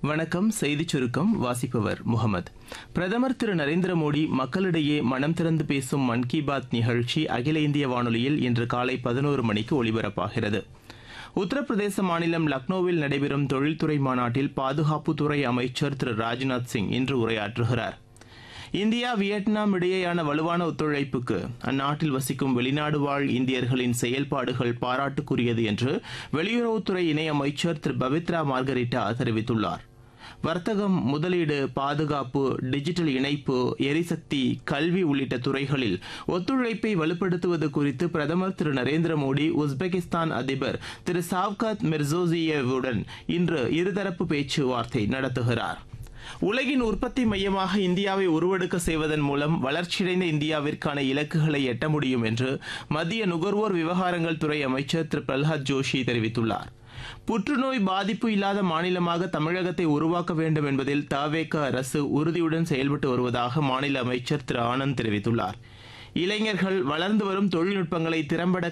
வணக்கம் செய்திச் சுருக்கம் வாசிப்பவர் முகமது பிரதமர் திரு நரேந்திர மோடி மக்களிடையே மனம் திறந்து பேசும் மன் கி பாத் நிகழ்ச்சி அகில இந்திய வானொலியில் இன்று காலை பதினோரு மணிக்கு ஒலிபரப்பாகிறது உத்தரப்பிரதேச மாநிலம் லக்னோவில் நடைபெறும் தொழில்துறை மாநாட்டில் பாதுகாப்புத்துறை அமைச்சர் திரு ராஜ்நாத் சிங் இன்று உரையாற்றுகிறார் இந்தியா வியட்நாம் இடையேயான வலுவான ஒத்துழைப்புக்கு அந்நாட்டில் வசிக்கும் வெளிநாடு வாழ் இந்தியர்களின் செயல்பாடுகள் பாராட்டுக்குரியது என்று வெளியுறவுத்துறை இணையமைச்சர் திரு பவித்ரா மார்கரிட்டா தெரிவித்துள்ளார் வர்த்தகம் முதலீடு பாதுகாப்பு டிஜிட்டல் இணைப்பு எரிசக்தி கல்வி உள்ளிட்ட துறைகளில் ஒத்துழைப்பை வலுப்படுத்துவது குறித்து பிரதமர் திரு நரேந்திர மோடி உஸ்பெகிஸ்தான் அதிபர் திரு சாவ்காத் மிர்சோசியேவுடன் இன்று இருதரப்பு பேச்சுவார்த்தை நடத்துகிறார் உலகின் உற்பத்தி மையமாக இந்தியாவை உருவெடுக்க செய்வதன் மூலம் வளர்ச்சியடைந்த இந்தியாவிற்கான இலக்குகளை எட்ட முடியும் என்று மத்திய நுகர்வோர் விவகாரங்கள் துறை அமைச்சர் திரு பிரல்ஹாத் ஜோஷி தெரிவித்துள்ளார் புற்றுநோய் பாதிப்பு இல்லாத மாநிலமாக தமிழகத்தை உருவாக்க வேண்டும் என்பதில் தவேக அரசு உறுதியுடன் செயல்பட்டு வருவதாக மாநில அமைச்சர் திரு ஆனந்த் தெரிவித்துள்ளார் இளைஞர்கள் வளர்ந்து வரும் தொழில்நுட்பங்களை திறம்பட